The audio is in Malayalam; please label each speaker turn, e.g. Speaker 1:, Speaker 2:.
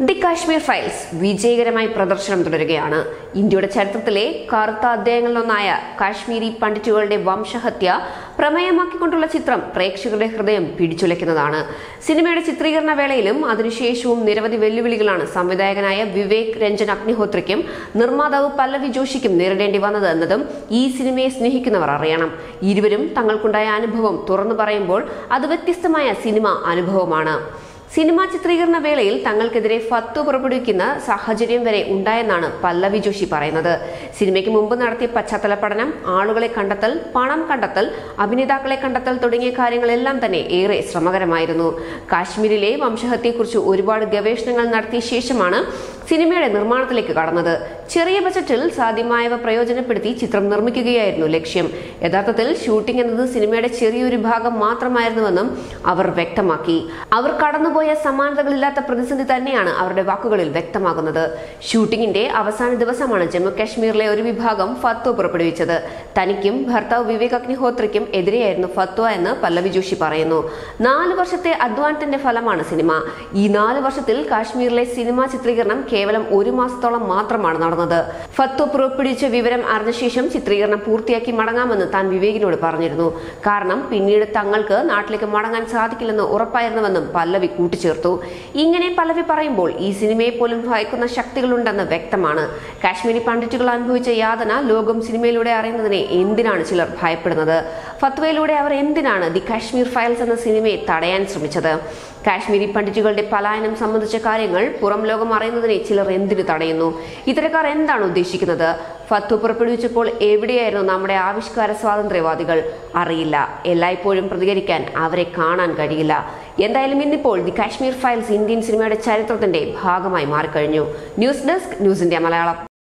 Speaker 1: ദി കാശ്മീർ ഫയൽസ് വിജയകരമായി പ്രദർശനം തുടരുകയാണ് ഇന്ത്യയുടെ ചരിത്രത്തിലെ കറുത്ത അധ്യായങ്ങളിലൊന്നായ കാശ്മീരി പണ്ഡിറ്റുകളുടെ വംശഹത്യ പ്രമേയമാക്കിക്കൊണ്ടുള്ള ചിത്രം പ്രേക്ഷകരുടെ ഹൃദയം പിടിച്ചുലയ്ക്കുന്നതാണ് സിനിമയുടെ ചിത്രീകരണ വേളയിലും അതിനുശേഷവും നിരവധി വെല്ലുവിളികളാണ് സംവിധായകനായ വിവേക് രഞ്ജൻ അഗ്നിഹോത്രിക്കും നിർമ്മാതാവ് പല്ലവി ജോഷിക്കും നേരിടേണ്ടി വന്നത് എന്നതും ഈ സിനിമയെ സ്നേഹിക്കുന്നവർ അറിയണം ഇരുവരും തങ്ങൾക്കുണ്ടായ അനുഭവം തുറന്നു പറയുമ്പോൾ അത് വ്യത്യസ്തമായ സിനിമ അനുഭവമാണ് സിനിമാ ചിത്രീകരണ വേളയിൽ തങ്ങൾക്കെതിരെ ഫത്വ പുറപ്പെടുവിക്കുന്ന സാഹചര്യം വരെ ഉണ്ടായെന്നാണ് പല്ലവി ജോഷി പറയുന്നത് സിനിമയ്ക്ക് മുമ്പ് നടത്തിയ പശ്ചാത്തല പഠനം ആളുകളെ കണ്ടെത്തൽ പണം കണ്ടെത്തൽ അഭിനേതാക്കളെ കണ്ടെത്തൽ തുടങ്ങിയ കാര്യങ്ങളെല്ലാം തന്നെ ഏറെ ശ്രമകരമായിരുന്നു കാശ്മീരിലെ വംശഹത്യയെക്കുറിച്ച് ഒരുപാട് ഗവേഷണങ്ങൾ നടത്തിയ ശേഷമാണ് സിനിമയുടെ നിർമ്മാണത്തിലേക്ക് കടന്നത് ചെറിയ ബജറ്റിൽ സാധ്യമായവ പ്രയോജനപ്പെടുത്തി ചിത്രം നിർമ്മിക്കുകയായിരുന്നു ലക്ഷ്യം യഥാർത്ഥത്തിൽ ഷൂട്ടിംഗ് എന്നത് സിനിമയുടെ ചെറിയൊരു ഭാഗം മാത്രമായിരുന്നുവെന്നും അവർ വ്യക്തമാക്കി അവർ കടന്നുപോയ സമാനതകളില്ലാത്ത പ്രതിസന്ധി തന്നെയാണ് അവരുടെ വാക്കുകളിൽ വ്യക്തമാകുന്നത് ഷൂട്ടിംഗിന്റെ അവസാന ദിവസമാണ് ജമ്മു കാശ്മീരിലെ ഒരു വിഭാഗം ഫത്വ പുറപ്പെടുവിച്ചത് തനിക്കും ഭർത്താവ് വിവേക് അഗ്നിഹോത്രിക്കും എതിരെയായിരുന്നു ഫത്വ എന്ന് പല്ലവി ജോഷി പറയുന്നു നാല് വർഷത്തെ അധ്വാനത്തിന്റെ ഫലമാണ് സിനിമ ഈ നാല് വർഷത്തിൽ കാശ്മീരിലെ സിനിമാ ചിത്രീകരണം കേവലം ഒരു മാസത്തോളം മാത്രമാണ് നടന്നത് ഫത്വ പുറപ്പെടുവിച്ച വിവരം അറിഞ്ഞ ശേഷം ചിത്രീകരണം പൂർത്തിയാക്കി മടങ്ങാമെന്ന് താൻ വിവേകിനോട് പറഞ്ഞിരുന്നു കാരണം പിന്നീട് തങ്ങൾക്ക് നാട്ടിലേക്ക് മടങ്ങാൻ സാധിക്കില്ലെന്ന് ഉറപ്പായിരുന്നുവെന്നും പല്ലവി കൂട്ടിച്ചേർത്തു ഇങ്ങനെ പല്ലവി പറയുമ്പോൾ ഈ സിനിമയെ പോലും ഭയക്കുന്ന ശക്തികളുണ്ടെന്ന് വ്യക്തമാണ് കാശ്മീരി പണ്ഡിറ്റുകൾ അനുഭവിച്ച യാതന ലോകം സിനിമയിലൂടെ അറിയുന്നതിനെ എന്തിനാണ് ചിലർ ഭയപ്പെടുന്നത് ഫത്വയിലൂടെ അവർ എന്തിനാണ് ദി കാശ്മീർ ഫയൽസ് എന്ന സിനിമയെ തടയാൻ ശ്രമിച്ചത് കാശ്മീരി പണ്ഡിറ്റുകളുടെ പലായനം സംബന്ധിച്ച കാര്യങ്ങൾ പുറം ലോകം അറിയുന്നതിനെ ചിലർ എന്തിനു തടയുന്നു ഇത്തരക്കാർ എന്താണ് ഉദ്ദേശിക്കുന്നത് ഫത്വ പുറപ്പെടുവിച്ചപ്പോൾ എവിടെയായിരുന്നു നമ്മുടെ ആവിഷ്കാര സ്വാതന്ത്ര്യവാദികൾ അറിയില്ല എല്ലായ്പ്പോഴും പ്രതികരിക്കാൻ അവരെ കാണാൻ കഴിയില്ല എന്തായാലും ഇന്നിപ്പോൾ ദി കാശ്മീർ ഫയൽസ് ഇന്ത്യൻ സിനിമയുടെ ചരിത്രത്തിന്റെ ഭാഗമായി മാറിക്കഴിഞ്ഞു news desk news India Malayalam